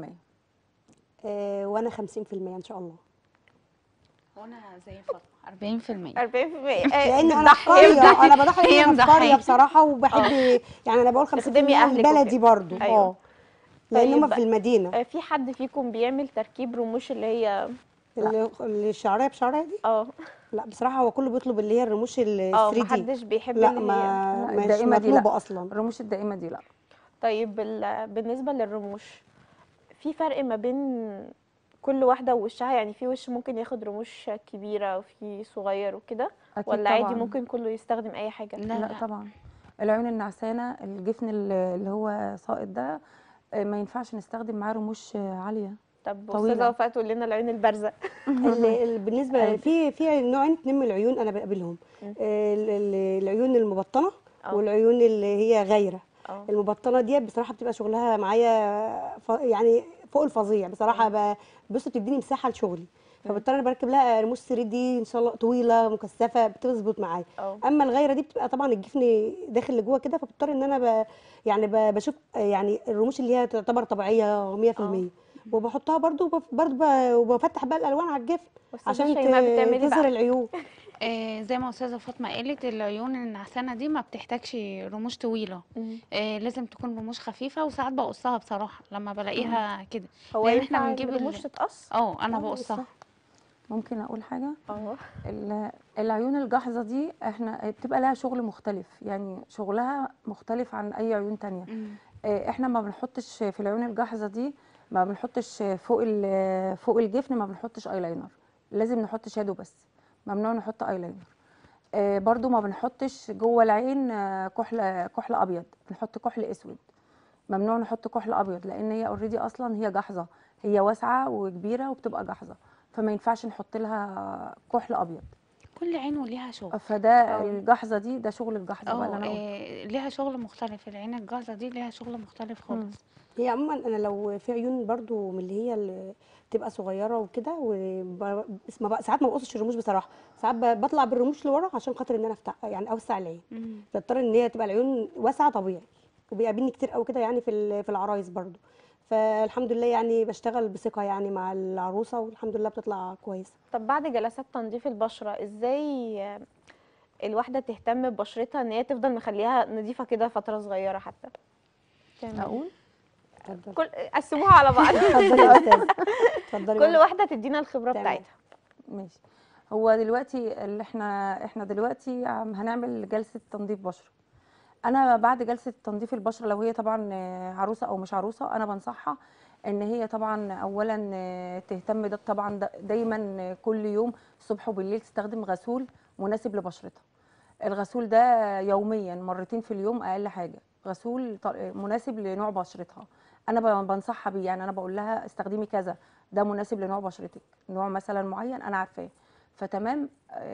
آه وانا 50% ان شاء الله وانا زي فاطمه 40% 40% لان انا بتضحي- قريه انا بضحي هي لان انا في مضحية. قريه بصراحه وبحب يعني انا بقول 50% تخدمي أهلك بلدي وكده. برضه أيوه. اه لان هم طيب. في المدينه آه، في حد فيكم بيعمل تركيب رموش اللي هي اللي اللي الشعريه بشعريه دي اه لا بصراحه هو كله بيطلب اللي هي الرموش ال اه 3 دي محدش بيحب لا اللي هي ما لا، مش الدائمة دي لا. مطلوبه اصلا الرموش الدائمه دي لا طيب ال- بالنسبة للرموش في فرق ما بين كل واحدة ووشها يعني في وش ممكن ياخد رموش كبيرة وفي صغير وكده اكيد ولا عادي طبعاً. ممكن كله يستخدم أي حاجة لا لا, لا طبعا العيون النعسانه الجفن اللي اللي هو ساقط ده آه، ما ينفعش نستخدم معاه رموش آه، عاليه طب طويلة. أستاذة وفاء تقول لنا العيون البارزة ال- ال- بالنسبه أيوة. في في نوعين اتنين من العيون انا بقابلهم مم. ال- ال- العيون المبطنه اه. والعيون اللي هي غايره اه المبطنه دي بصراحه بتبقى شغلها معايا ف... يعني فوق الفظيع بصراحه ب- بص بتديني مساحه لشغلي فبضطر انا بركب لها رموش 3 دي ان شاء الله طويله مكثفه بتظبط معايا اه اما الغيره دي بتبقى طبعا الجفن داخل لجوه كده فبضطر ان انا ب... يعني ب... بشوف يعني الرموش اللي هي تعتبر طبيعيه 100% وبحطها برضو وبف- برضو ب... وبفتح بقى الالوان على الجفن أستاذة عشان شيماء بتعملي ت... تظهر بقى العيوب آه زي ما استاذه فاطمه قالت العيون النعسانه دي ما بتحتاجش رموش طويله مم. آه لازم تكون رموش خفيفه وساعات بقصها بصراحه لما بلاقيها كده هو لان ينفع احنا بنجيب ال- الرموش تتقص؟ اه انا آه، بقصها ممكن اقول حاجه اه ال- العيون الجحظه دي احنا بتبقى لها شغل مختلف يعني شغلها مختلف عن اي عيون تانية مم. آه، احنا ما بنحطش في العيون الجاحظه دي ما بنحطش فوق ال- فوق الجفن ما بنحطش ايلاينر لازم نحط شادو بس ممنوع نحط ايلاينر آه، برضو ما بنحطش جوه العين آه، كحل كحل ابيض بنحط كحل اسود ممنوع نحط كحل ابيض لان هي اوريدي اصلا هي جحظه هي واسعه وكبيره وبتبقى جحظه فما ينفعش نحط لها كحل ابيض كل عين وليها شغل فده أه. الجحظه دي ده شغل الجحظه بقى اللي اه انا قلته آه، ليها شغل مختلف العين الجاهزه دي ليها شغل مختلف خالص هي عموما انا لو في عيون برضو من اللي هي اللي بتبقى صغيره وكده وب- بس ما بق- ساعات ما بقصش الرموش بصراحه ساعات ب- بطلع بالرموش لورا عشان خاطر ان انا افتح يعني اوسع العين مم. فاضطر ان هي تبقى العيون واسعه طبيعي وبيقابلني كتير قوي كده يعني في ال- في العرايس برضو فالحمد لله يعني بشتغل بثقه يعني مع العروسه والحمد لله بتطلع كويسه طب بعد جلسات تنظيف البشرة ازاي آه، الواحدة تهتم ببشرتها ان هي تفضل مخليها نظيفة كده فترة صغيرة حتى تعمل إيه؟ اقول اتفضلي كل قسموها على بعض اتفضلي يا استاذه اتفضلي كل يا واحدة تدينا الخبرة تمام. بتاعتها ماشي هو دلوقتي اللي احنا احنا دلوقتي عم هنعمل جلسه تنظيف بشره انا بعد جلسه تنظيف البشره لو هي طبعا آه، عروسه او مش عروسه انا بنصحها ان هي طبعا اولا آه، تهتم ده طبعا دا- دايما آه، كل يوم الصبح وبالليل تستخدم غسول مناسب لبشرتها الغسول ده يوميا مرتين في اليوم اقل حاجه غسول ط- مناسب لنوع بشرتها انا ب- بنصحها بيه يعني انا بقول لها استخدمي كذا ده مناسب لنوع بشرتك نوع مثلا معين انا عارفاه فتمام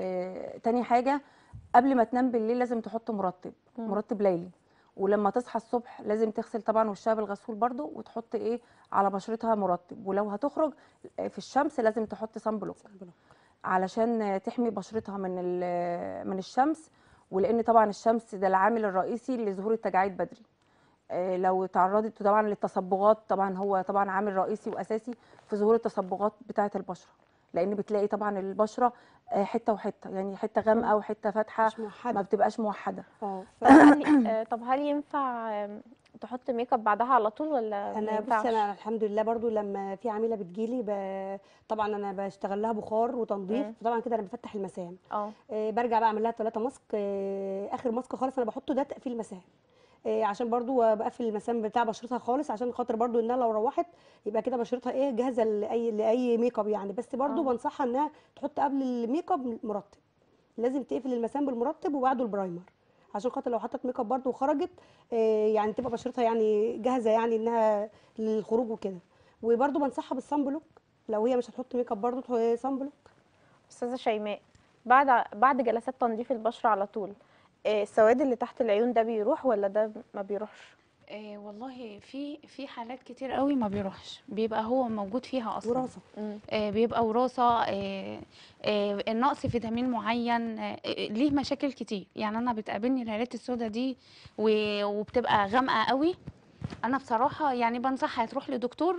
آه تاني حاجه قبل ما تنام بالليل لازم تحط مرطب مم. مرطب ليلي ولما تصحى الصبح لازم تغسل طبعا وشها بالغسول برضو وتحط ايه على بشرتها مرطب ولو هتخرج آه، في الشمس لازم تحط صن بلوك علشان تحمي بشرتها من ال- من الشمس ولان طبعا الشمس ده العامل الرئيسي لظهور التجاعيد بدري آه، لو تعرضت طبعا للتصبغات طبعا هو طبعا عامل رئيسي واساسي في ظهور التصبغات بتاعه البشره لان بتلاقي طبعا البشره آه، حته وحته يعني حته غامقه وحته فاتحه مش موحده ما بتبقاش موحده اه طب هل آه، طب هل ينفع آم، تحط ميك اب بعدها على طول ولا ما انا ينفعش بصي انا الحمد لله برضو لما في عميله بتجيلي ب... طبعا انا بشتغل لها بخار وتنظيف مم. طبعا كده انا بفتح المسام اه آه، برجع بقى اعمل لها ثلاثه ماسك آه، اخر ماسك خالص انا بحطه ده تقفيل مسام آه، عشان برضو بقفل المسام بتاع بشرتها خالص عشان خاطر برضو انها لو روحت يبقى كده بشرتها ايه جاهزه لاي لاي ميك اب يعني بس برضو آه. بنصحها انها تحط قبل الميك اب مرطب لازم تقفل المسام بالمرطب وبعده البرايمر عشان خاطر لو حطت ميك اب برضو وخرجت آه، يعني تبقى بشرتها يعني جاهزه يعني انها للخروج وكده وبرضو بنصحها بالصن بلوك لو هي مش هتحط ميك اب برضو تحط صن بلوك استاذه شيماء بعد بعد جلسات تنظيف البشره على طول آه، السواد اللي تحت العيون ده بيروح ولا ده ما بيروحش آه والله في في حالات كتير قوي ما بيروحش بيبقى هو موجود فيها اصلا وراثه مم. آه بيبقى وراثه آه آه النقص فيتامين معين آه آه، ليه مشاكل كتير يعني انا بتقابلني الهالات السوداء دي و- وبتبقى غامقه قوي انا بصراحه يعني بنصحها تروح لدكتور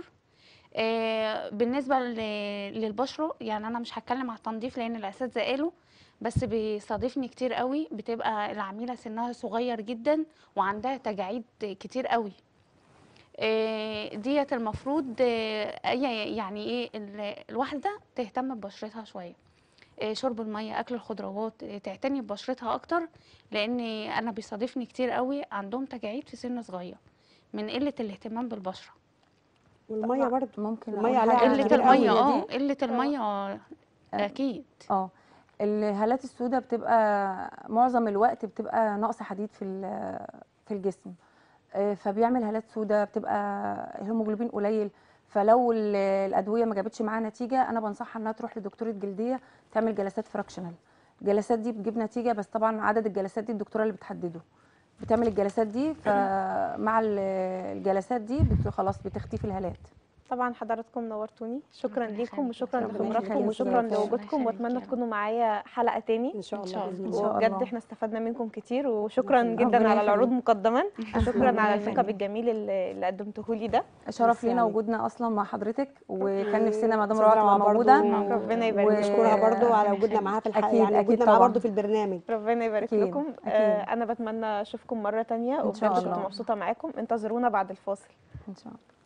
آه بالنسبه ل- للبشره يعني انا مش هتكلم على التنظيف لان الاساتذه قالوا بس بيصادفني كتير قوي بتبقى العميله سنها صغير جدا وعندها تجاعيد كتير قوي آه، ديت المفروض آه، هي- يعني ايه ال- الواحده تهتم ببشرتها شويه آه، شرب الميه اكل الخضروات آه، تعتني ببشرتها اكتر لان انا بيصادفني كتير قوي عندهم تجاعيد في سن صغير من قله الاهتمام بالبشره والميه برضه ممكن المية أقول عليها حاجة عامل قله كبير كبيرة قوي الميه قوي اه دي؟ قله الميه اكيد اه الهالات السوداء بتبقى معظم الوقت بتبقى نقص حديد في ال- في الجسم آه، فبيعمل هالات سوداء بتبقى الهيموجلوبين قليل فلو ال- الادويه ما جابتش معاها نتيجه انا بنصحها انها تروح لدكتوره جلديه تعمل جلسات فراكشنال الجلسات دي بتجيب نتيجه بس طبعا عدد الجلسات دي الدكتوره اللي بتحدده بتعمل الجلسات دي فمع ال- الجلسات دي بت- خلاص بتختفي الهالات طبعا حضراتكم نورتوني شكرا ربنا ليكم يخليك. وشكرا ربنا لخبراتكم يخليك. وشكرا ربنا لوجودكم يخليك واتمنى يا رب. تكونوا معايا حلقه تاني ان شاء إن الله شاء باذن إن الله شاء وبجد الله. احنا استفدنا منكم كتير وشكرا ربنا جدا يخليك. على العروض مقدما وشكرا ربنا على الميك اب يخليك. الجميل اللي اللي قدمته لي ده شرف بس لينا يعني- وجودنا اصلا مع حضرتك وكان نفسنا مدام أستاذة روعه تبقى روعة موجوده برضو ربنا يبارك و- لكم. نشكرها برضو على ربنا وجودنا يخليك. معاها في الحلقه أكيد- يعني أكيد وجودنا معاها طبعاً. برضو في البرنامج ربنا يبارك أكيد، لكم أكيد. آه انا بتمنى اشوفكم مره تانية إن شاء وبجد كنت الله. مبسوطه معاكم انتظرونا بعد الفاصل ان شاء الله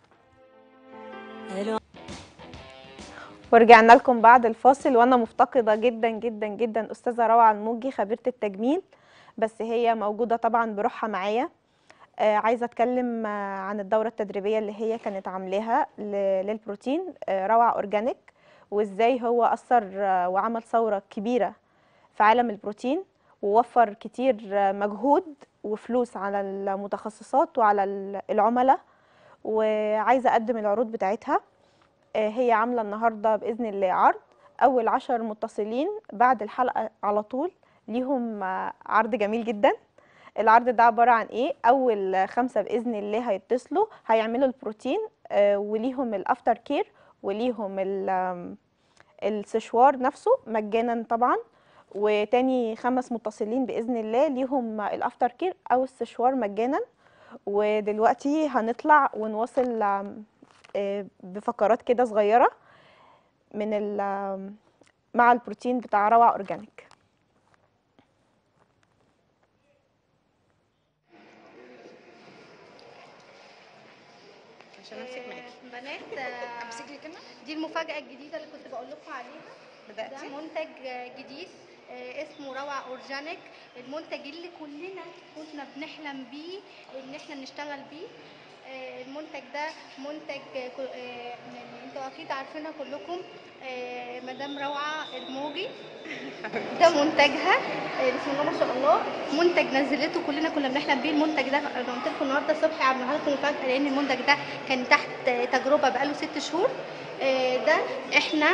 ورجعنا لكم بعد الفاصل وانا مفتقده جدا جدا جدا استاذه روعه الموجي خبيره التجميل بس هي موجوده طبعا بروحها معايا آه عايزه اتكلم آه عن الدوره التدريبيه اللي هي كانت عاملاها ل- للبروتين آه روعه اورجانيك وازاي هو اثر آه وعمل ثوره كبيره في عالم البروتين ووفر كتير آه مجهود وفلوس على المتخصصات وعلى ال- العملاء وعايزه اقدم العروض بتاعتها آه، هي عامله النهارده باذن الله عرض اول عشر متصلين بعد الحلقه على طول ليهم آه، عرض جميل جدا العرض ده عباره عن ايه اول آه، خمسه باذن الله هيتصلوا هيعملوا البروتين آه، وليهم الافتر كير وليهم ال- آم، السشوار نفسه مجانا طبعا وتاني خمس متصلين باذن الله ليهم الافتر كير او السشوار مجانا ودلوقتي هنطلع ونواصل آم، آه، بفقرات كده صغيرة من ال آم، مع البروتين بتاع روعة أورجانيك عشان امسك معاكي بنات آه، امسك لك انا دي المفاجأة الجديدة اللي كنت بقول لكم عليها ده بداتي منتج آه، جديد آه، اسمه روعة اورجانيك المنتج اللي كلنا كنا بنحلم بيه ان احنا نشتغل بيه آه، المنتج ده منتج آه، كو- آه، يعني انتوا اكيد عارفينها كلكم آه، مدام روعة الموجي ده منتجها آه، بسم الله ما شاء الله منتج نزلته كلنا كنا بنحلم بيه المنتج ده انا قلت لكم النهارده الصبح عملها لكم مفاجاه لان المنتج ده كان تحت آه، تجربه بقاله ست شهور آه، ده احنا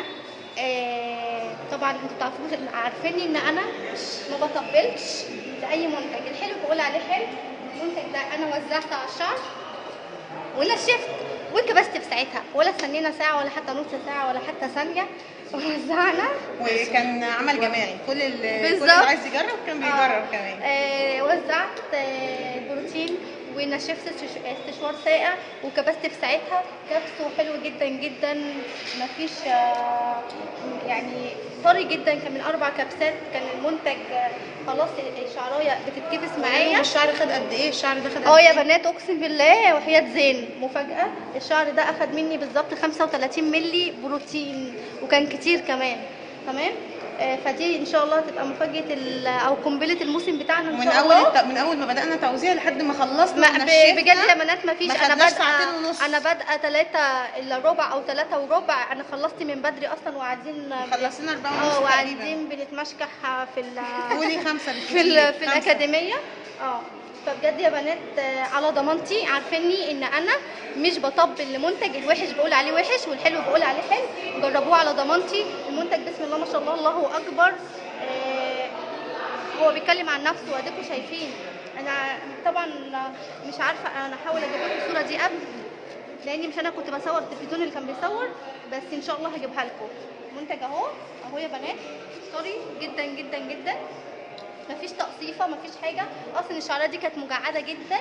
آه، طبعا انتوا تعرفوا عارفيني ان انا ما بطبلش لاي منتج الحلو بقول عليه حلو المنتج ده انا وزعته على الشعر ونشفت وكبست في ساعتها ولا استنينا ساعه ولا حتى نص ساعه ولا حتى ثانيه وزعنا وكان عمل جماعي كل ال- كل اللي بالظبط. عايز يجرب كان بيجرب آه. كمان آه وزعت آه البروتين ونشفت استش- استشوار ساقع وكبست في ساعتها كبسه حلو جدا جدا مفيش آه يعني طري جدا كان من اربع كبسات كان المنتج آه خلاص الشعرايه بتتكبس معايا الشعر خد قد ايه الشعر ده خد قد اه يا ايه بنات اقسم بالله وحياة زين مفاجأة الشعر ده اخد مني بالظبط 35 ملي بروتين وكان كتير كمان تمام آه، فدي ان شاء الله تبقى مفاجأة ال- او قنبلة الموسم بتاعنا ان ومن شاء اول الله الت- من اول ما بدانا توزيع لحد ما خلصنا ما ب- ونشفنا بجد يا بنات ما فيش ما انا خدناش ساعتين بادئه ونص. انا بادئه 3 الا ربع او 3 وربع انا خلصت من بدري اصلا وقاعدين خلصنا أربعة ونص اه تقريبا وقاعدين بنتمشكح في ال قولي خمسة في ال- في خمسة. الاكاديميه اه فبجد يا بنات آه، على ضمانتي عارفيني ان انا مش بطبل لمنتج الوحش بقول عليه وحش والحلو بقول عليه حلو جربوه على ضمانتي المنتج بسم الله ما شاء الله الله اكبر آه، هو بيتكلم عن نفسه واديكم شايفين انا طبعا مش عارفه انا هحاول اجيب لكم الصوره دي قبل لاني مش انا كنت بصور التلفزيون اللي كان بيصور بس ان شاء الله هجيبها لكم منتج اهو اهو يا بنات طري جدا جدا جدا مفيش تقصيفه مفيش حاجه اصلا الشعريه دي كانت مجعده جدا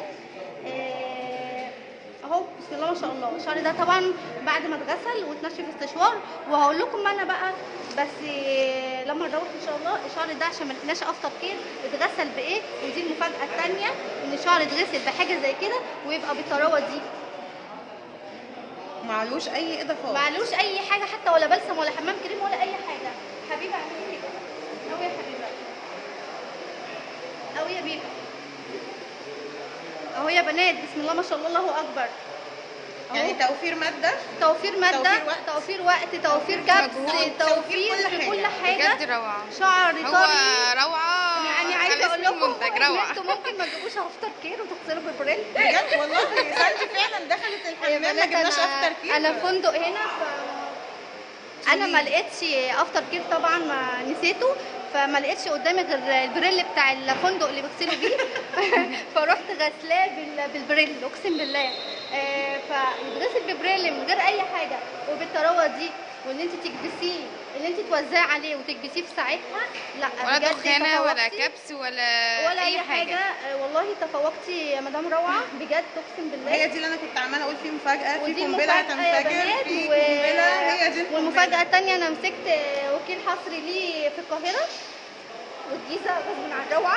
آه، اهو بسم الله ما شاء الله الشعر ده طبعا بعد ما اتغسل واتنشف استشوار وهقول لكم انا بقى بس آه، لما نروح ان شاء الله الشعر ده عشان ما لقيناش افتر كير اتغسل بايه ودي المفاجاه الثانيه ان الشعر اتغسل بحاجه زي كده ويبقى بالطراوه دي معلوش اي اضافات معلوش اي حاجه حتى ولا بلسم ولا حمام كريم ولا اي حاجه حبيبه اعملي لي كده قوي يا حبيبه قوي يا بيبي اهو يا بنات بسم الله ما شاء الله الله اكبر أهو. يعني توفير ماده توفير ماده توفير وقت. توفير وقت توفير كبس مجهود، توفير توفير كل في كل حاجة. حاجه بجد روعة شعر هو طري روعة يعني على عايزه اقول اسم لكم المنتج ان روعة انتوا ممكن ما تجيبوش افتر كير وتغسلوا بالبريل بجد والله ساندي فعلا دخلت يا الحمام ما بنات جبناش انا افتر كير انا فندق هنا ف انا ما لقيتش افتر كير طبعا ما نسيته فما لقيتش قدامي غير البريل بتاع الفندق اللي بغسله بيه فرحت غسلاه بال- بالبريل اقسم بالله آه، فيتغسل ببريل من غير اي حاجه وبالطراوه دي وان انت تكبسيه ان انت توزعي عليه وتكبسيه في ساعتها لا ولا بجد دخانة ولا تفوقتي. كبس ولا ولا اي حاجه آه، والله تفوقتي يا مدام روعه بجد اقسم بالله هي دي اللي انا كنت عماله اقول في مفاجاه في ودي قنبله مفاجأة يا هتنفجر بنات في و... قنبله هي دي القنبلة. والمفاجأة التانية أنا مسكت وكيل حصري ليه في القاهرة والجيزة غصب عن روعة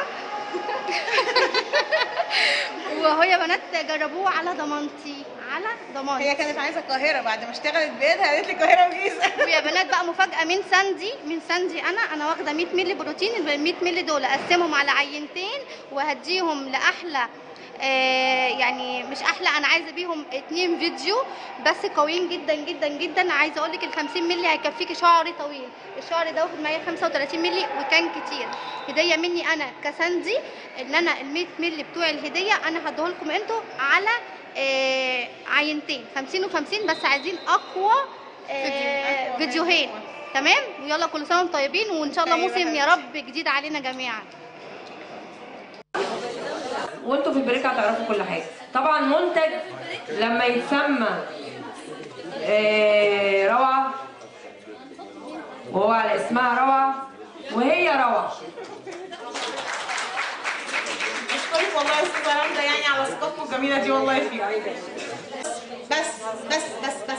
وهو يا بنات جربوه على ضمانتي على ضمانتي هي كانت عايزه القاهره بعد ما اشتغلت بيتها قالت لي القاهره وجيزه ويا بنات بقى مفاجأة من ساندي من ساندي أنا أنا واخدة 100 مللي بروتين ال 100 مللي دول أقسمهم على عينتين وهديهم لأحلى آه يعني مش احلى انا عايزه بيهم اتنين فيديو بس قويين جدا جدا جدا عايزه اقول لك ال 50 مللي هيكفيكي شعر طويل الشعر ده واخد معايا 35 مللي وكان كتير هديه مني انا كساندي ان انا ال 100 مللي بتوع الهديه انا هديه لكم انتوا على آه عينتين 50 و50 بس عايزين اقوى آه أقوى فيديوهين تمام ويلا كل سنه وانتم طيبين وان شاء الله أيوة موسم يا حبيبتي. رب جديد علينا جميعا وانتوا في البريك هتعرفوا كل حاجه طبعا منتج لما يتسمى آه، روعه وهو على اسمها روعه وهي روعه اشكرك والله يا استاذه رمزه يعني على ثقتكم الجميله دي والله فيها بس بس بس بس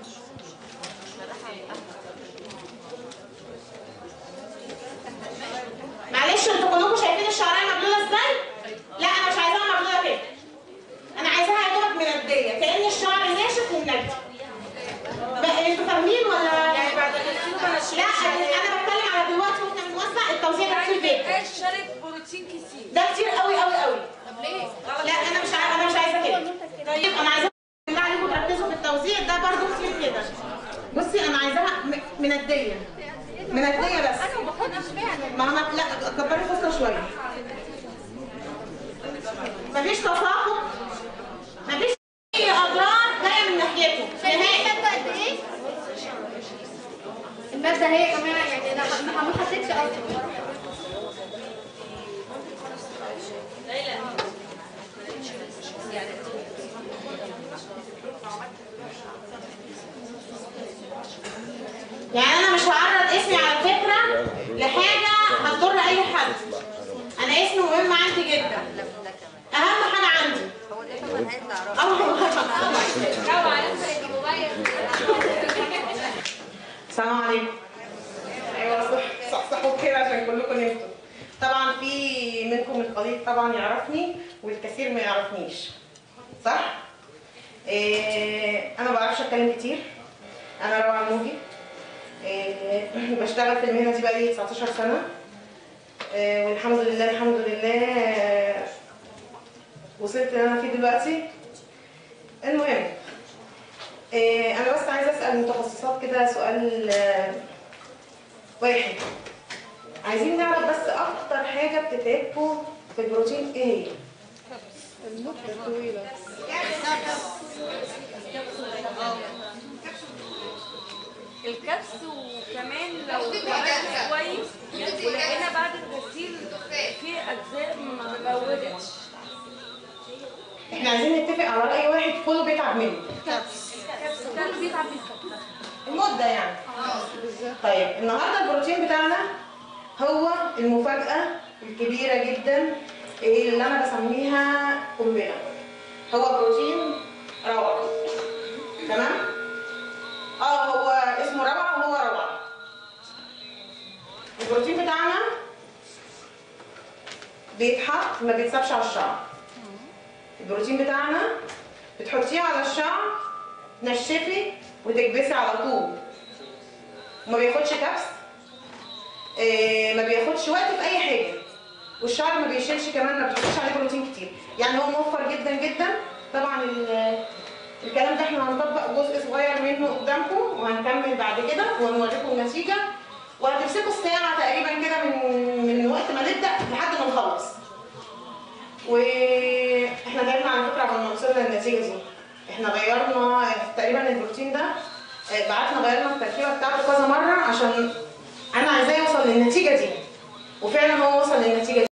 معلش انتوا كلكم شايفين الشعريه مبلوله ازاي؟ لا انا مش عايزاها مبلوله كده انا عايزاها يا دوبك منديه كأن الشعر ناشف ومندي بقى انتوا فاهمين ولا يعني بعد لا انا بتكلم على دلوقتي واحنا بنوزع التوزيع ده كتير جدا شرب بروتين كتير ده كتير قوي قوي قوي طب ليه؟ لا انا مش عايزه انا مش عايزه كده طيب انا عايزه بالله عليكم تركزوا في التوزيع ده برضو كتير كده بصي انا عايزاها م- منديه منديه بس ما ما لا كبري الفصله شويه مفيش تساقط مفيش اي اضرار جايه من ناحيته نهائي المادة قد ايه؟ المادة هي يا جماعة يعني انا ما ما حسيتش اصلا يعني انا مش هعرض اسمي على فكره لحاجه هتضر اي حد انا اسمي مهم عندي جدا اهم حاجه عندي السلام عليكم ايوه صح صحصحوا كده عشان كلكم نمتوا طبعا في منكم القليل طبعا يعرفني والكثير ما يعرفنيش صح إيه انا ما بعرفش اتكلم كتير انا روعه الموجي إيه بشتغل في المهنه دي بقالي 19 سنه إيه والحمد لله الحمد لله آه، وصلت اللي انا فيه دلوقتي المهم إيه انا بس عايزه اسال المتخصصات كده سؤال آه، واحد عايزين نعرف بس اكتر حاجه بتتعبكم في البروتين ايه هي؟ الكبس وكمان لو غسلت كويس ولقينا بعد الغسيل في اجزاء ما مولتش احنا عايزين نتفق على راي واحد كله بيتعب منه كله بيتعب من الكبس المده يعني طيب النهارده البروتين بتاعنا هو المفاجاه الكبيره جدا اللي انا بسميها قنبله هو بروتين روعه تمام اه هو اسمه روعه وهو روعه البروتين بتاعنا بيتحط ما بيتسابش على الشعر البروتين بتاعنا بتحطيه على الشعر تنشفي وتكبسي على طول وما بياخدش كبس آه، ما بياخدش وقت في اي حاجه والشعر ما بيشيلش كمان ما بتحطش عليه بروتين كتير يعني هو موفر جدا جدا طبعا ال- الكلام ده احنا هنطبق جزء صغير منه قدامكم وهنكمل بعد كده ونوريكم النتيجه وهتمسكوا الساعه تقريبا كده من من وقت ما نبدا لحد ما نخلص واحنا تعبنا على فكره عشان وصلنا للنتيجه دي احنا غيرنا تقريبا البروتين ده آه، بعتنا غيرنا التركيبه بتاعته كذا مره عشان انا عايزاه يوصل للنتيجه دي وفعلا هو وصل للنتيجه دي